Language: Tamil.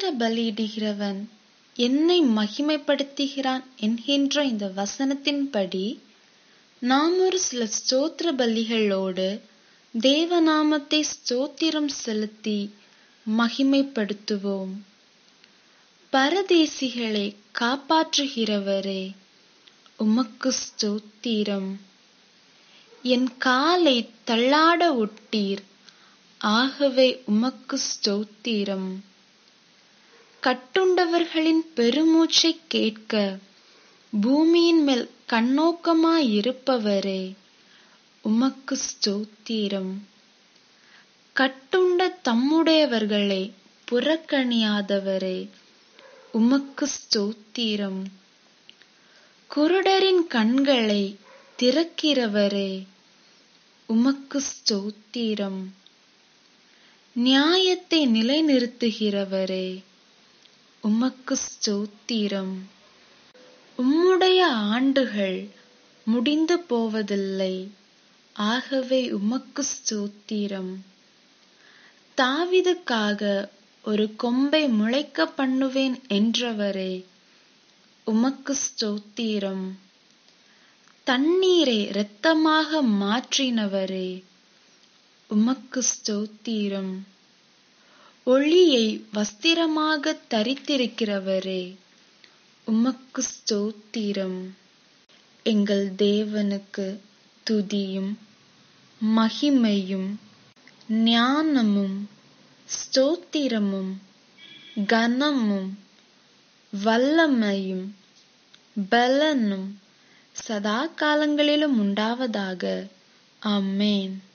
ஸ்தோத்திர பலியிடுகிறவன் என்னை மகிமைப்படுத்துகிறான் என்கின்ற இந்த வசனத்தின்படி நாம் ஒரு சில ஸ்தோத்திர பலிகளோடு தேவநாமத்தை ஸ்தோத்திரம் செலுத்தி மகிமைப்படுத்துவோம் பரதேசிகளை காப்பாற்றுகிறவரே உமக்கு ஸ்தோத்திரம் என் காலை தள்ளாட ஒட்டீர் ஆகவே உமக்கு ஸ்தோத்திரம் கட்டுண்டவர்களின் பெருமூச்சை கேட்க பூமியின் மேல் கண்ணோக்கமாயிருப்பவரே உமக்கு ஸ்தோத்திரம் கட்டுண்ட தம்முடையவர்களை புறக்கணியாதவரே உமக்கு ஸ்தோத்திரம் குருடரின் கண்களை திறக்கிறவரே உமக்கு ஸ்தோத்திரம் நியாயத்தை நிலைநிறுத்துகிறவரே உமக்கு ஸ்தோத்திரம் உம்முடைய ஆண்டுகள் முடிந்து போவதில்லை ஆகவே உமக்கு ஸ்தோத்திரம் தாவிதுக்காக ஒரு கொம்பை முளைக்க பண்ணுவேன் என்றவரே உமக்கு ஸ்தோத்திரம் தண்ணீரை இரத்தமாக மாற்றினவரே உமக்கு ஸ்தோத்திரம் ஒளியை வஸ்திரமாக தரித்திருக்கிறவரே உமக்கு ஸ்தோத்திரம் எங்கள் தேவனுக்கு துதியும் மகிமையும் ஞானமும் ஸ்தோத்திரமும் கனமும் வல்லமையும் பலனும் சதா காலங்களிலும் உண்டாவதாக ஆமென்